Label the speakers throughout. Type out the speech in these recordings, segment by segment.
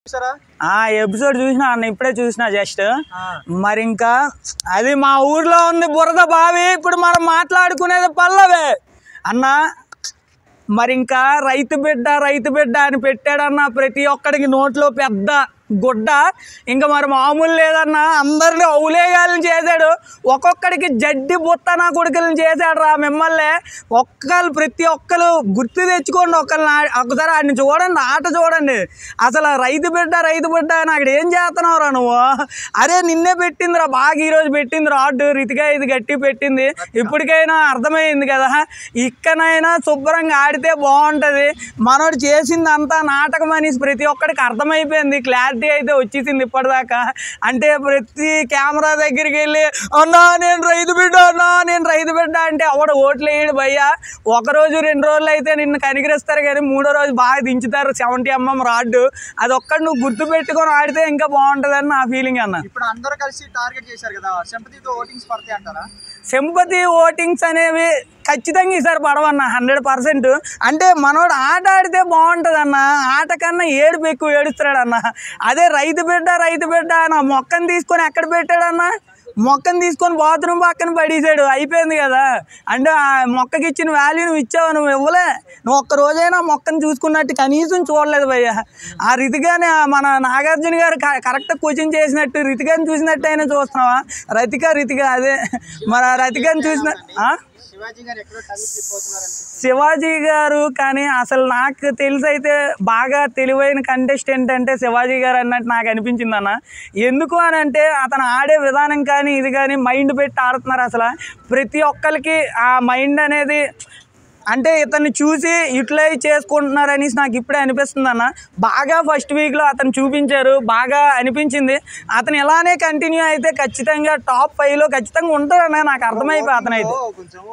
Speaker 1: చూసారా
Speaker 2: ఆ ఎపిసోడ్ చూసిన అన్న ఇప్పుడే చూసిన జస్ట్
Speaker 1: ఆ,
Speaker 2: మరి ఇంకా అది మా ఊర్లో ఉంది బురద బావి ఇప్పుడు మనం మాట్లాడుకునేది పల్లవే అన్న మరి ఇంకా రైతు బిడ్డ రైతు బిడ్డ అని పెట్టాడన్న ప్రతి ఒక్కడికి నోట్లో పెద్ద గుడ్డ ఇంకా మరి మామూలు లేదన్న అందరిని ఔలేయాలని చేశాడు ఒక్కొక్కడికి జడ్డి బుత్తన కొడుకులను చేశాడు రా మిమ్మల్ని ఒక్కరు ప్రతి ఒక్కరు గుర్తు తెచ్చుకోండి ఒకళ్ళని ఆ- ఒకసారి ఆయన చూడండి ఆట చూడండి అసలు రైతు బిడ్డ రైతు బిడ్డ అని అక్కడ ఏం చేస్తున్నావురా నువ్వు అరే నిన్నే పెట్టిందిరా బాగా ఈరోజు పెట్టింది రాడ్డు రితిగా ఇది గట్టి పెట్టింది ఇప్పటికైనా అర్థమైంది కదా ఇక్కడైనా శుభ్రంగా ఆడితే బాగుంటుంది మనోడు చేసింది అంతా నాటకం అని ప్రతి ఒక్కడికి అర్థమైపోయింది క్లారిటీ అయితే వచ్చేసింది ఇప్పటిదాకా అంటే ప్రతి కెమెరా దగ్గరికి వెళ్ళి అన్నా నేను రైతు బిడ్డ అన్నా నేను రైతు బిడ్డ అంటే ఎవడు ఓట్లు వేయడు భయ్యా ఒక రోజు రెండు రోజులు అయితే నిన్ను కనికరిస్తారు కానీ మూడో రోజు బాగా దించుతారు సెవెంటీ ఎంఎం రాడ్డు అది ఒక్కటి నువ్వు గుర్తు పెట్టుకొని ఆడితే ఇంకా బాగుంటుందని నా ఫీలింగ్ అన్న
Speaker 1: ఇప్పుడు అందరూ కలిసి టార్గెట్ చేశారు కదా సింపతితో ఓటింగ్స్ పడతాయి అంటారా
Speaker 2: సింపతి ఓటింగ్స్ అనేవి ఖచ్చితంగా ఈసారి పడవన్న హండ్రెడ్ పర్సెంట్ అంటే మనోడు ఆట ఆడితే బాగుంటుంది అన్న ఆట కన్నా ఏడుపు ఎక్కువ ఏడుస్తున్నాడు అన్న అదే రైతు బిడ్డ రైతు బిడ్డ అన్న మొక్కను తీసుకొని ఎక్కడ పెట్టాడన్న మొక్కను తీసుకొని బాత్రూమ్ పక్కన పడేసాడు అయిపోయింది కదా అంటే ఆ మొక్కకి ఇచ్చిన వాల్యూ నువ్వు ఇచ్చావు నువ్వు ఇవ్వలే నువ్వు ఒక్క రోజైనా మొక్కను చూసుకున్నట్టు కనీసం చూడలేదు భయ్య ఆ రితిగానే మన నాగార్జున గారు కరెక్ట్ కోచింగ్ చేసినట్టు రితిగాని చూసినట్టు అయినా చూస్తున్నావా రతిక రితిక అదే మరి ఆ రతికని చూసిన ఆ?
Speaker 1: శివాజీ గారు ఎక్కడో టంగ్ స్లిప్ అవుతున్నారు
Speaker 2: శివాజీ గారు కానీ అసలు నాకు తెలిసి అయితే బాగా తెలివైన కంటెస్టెంట్ అంటే శివాజీ గారు అన్నట్టు నాకు అనిపించింది అన్న ఎందుకు అని అంటే అతను ఆడే విధానం కానీ ఇది కానీ మైండ్ పెట్టి ఆడుతున్నారు అసలు ప్రతి ఒక్కరికి ఆ మైండ్ అనేది అంటే ఇతన్ని చూసి యూటిలైజ్ చేసుకుంటున్నారు అనేసి నాకు ఇప్పుడే అనిపిస్తుంది అన్న బాగా ఫస్ట్ వీక్లో అతను చూపించారు బాగా అనిపించింది అతను ఇలానే కంటిన్యూ అయితే ఖచ్చితంగా టాప్ ఫైవ్లో ఖచ్చితంగా ఉంటాడన్న నాకు అర్థమైపోయి అతను అయితే
Speaker 1: కొంచెం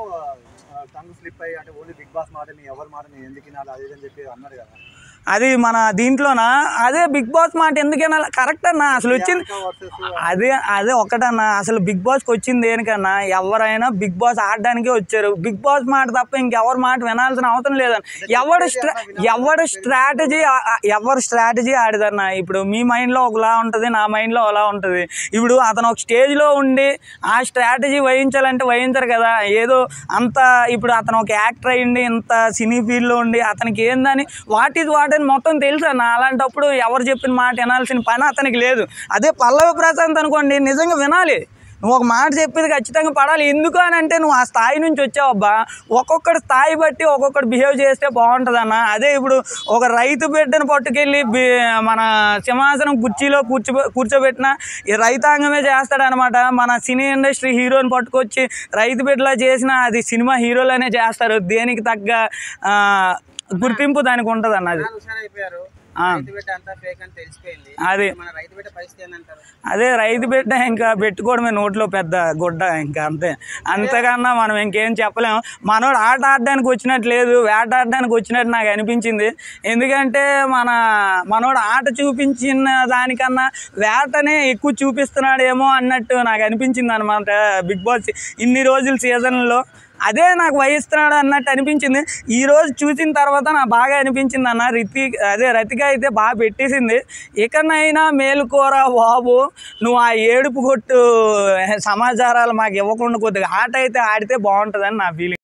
Speaker 1: టంగ్ స్లిప్ అయ్యి అంటే ఓన్లీ బిగ్ బాస్ మాట ఎవరి మాట నేను ఎందుకు వినాలి అది ఇది అని చెప్పి అన్నారు కదా
Speaker 2: అది మన దీంట్లోనా అదే బిగ్ బాస్ మాట ఎందుకన్నా కరెక్ట్ అన్న అసలు వచ్చింది
Speaker 1: వర్సెస్
Speaker 2: అదే అదే ఒకటన్నా అసలు బిగ్ బాస్కి వచ్చింది దేనికన్నా ఎవరైనా బిగ్ బాస్ ఆడడానికే వచ్చారు బిగ్ బాస్ మాట తప్ప ఇంకెవరి మాట వినాల్సిన అవసరం లేదన్న ఎవడు స్ట్రా ఎవడు స్ట్రాటజీ ఎవరు స్ట్రాటజీ ఆడదన్న ఇప్పుడు మీ మైండ్లో ఒకలా ఉంటుంది నా మైండ్లో ఒకలా ఉంటుంది ఇప్పుడు అతను ఒక స్టేజ్లో ఉండి ఆ స్ట్రాటజీ వహించాలంటే వహించరు కదా ఏదో అంత ఇప్పుడు అతను ఒక యాక్టర్ అయ్యిండి ఇంత సినీ ఫీల్డ్లో ఉండి అతనికి ఏందని వాట్ ఈజ్ వాట్ అని మొత్తం తెలుసు అన్న అలాంటప్పుడు ఎవరు చెప్పిన మాట వినాల్సిన పని అతనికి లేదు అదే పల్లవి ప్రశాంత్ అనుకోండి నిజంగా వినాలి నువ్వు ఒక మాట చెప్పేది ఖచ్చితంగా పడాలి ఎందుకు అని అంటే నువ్వు ఆ స్థాయి నుంచి వచ్చావబ్బా ఒక్కొక్కటి స్థాయి బట్టి ఒక్కొక్కటి బిహేవ్ చేస్తే బాగుంటుంది అన్న అదే ఇప్పుడు ఒక రైతు బిడ్డను పట్టుకెళ్ళి బి- మన సింహాసనం కుర్చీలో కూర్చో కూర్చోబెట్టిన ఈ రైతాంగమే చేస్తాడనమాట మన సినీ ఇండస్ట్రీ హీరోని పట్టుకొచ్చి రైతు బిడ్డలా చేసిన అది సినిమా హీరోలనే చేస్తారు దేనికి తగ్గ ఆ, గుర్తింపు దానికి ఉంటుంది అన్న అది
Speaker 1: హుషారు అయిపోయారు
Speaker 2: ఆ.
Speaker 1: రైతు బిడ్డ అంతా ఫేక్ అని తెలిసిపోయింది
Speaker 2: అది
Speaker 1: మన రైతు బిడ్డ పరిస్థితి ఏంటంటారు
Speaker 2: అదే రైతు బిడ్డ ఇంకా పెట్టుకోవడమే నోట్లో పెద్ద గుడ్డ ఇంకా అంతే అంతకన్నా మనం ఇంకేం చెప్పలేము మనోడు ఆట ఆడడానికి వచ్చినట్టు లేదు వేట ఆడడానికి వచ్చినట్టు నాకు అనిపించింది ఎందుకంటే మన మనోడు ఆట చూపించిన దానికన్నా వేటనే ఎక్కువ చూపిస్తున్నాడేమో అన్నట్టు నాకు అనిపించింది అనమాట బిగ్ బాస్ ఇన్ని రోజుల సీజన్లో అదే నాకు వహిస్తున్నాడు అన్నట్టు అనిపించింది ఈ రోజు చూసిన తర్వాత నాకు బాగా అనిపించింది అన్న రితి అదే రతిక అయితే బాగా పెట్టేసింది ఇకనైనా మేలుకోరా బాబు నువ్వు ఆ ఏడుపు కొట్టు సమాచారాలు మాకు ఇవ్వకుండా కొద్దిగా ఆట అయితే ఆడితే బాగుంటుందని నా ఫీలింగ్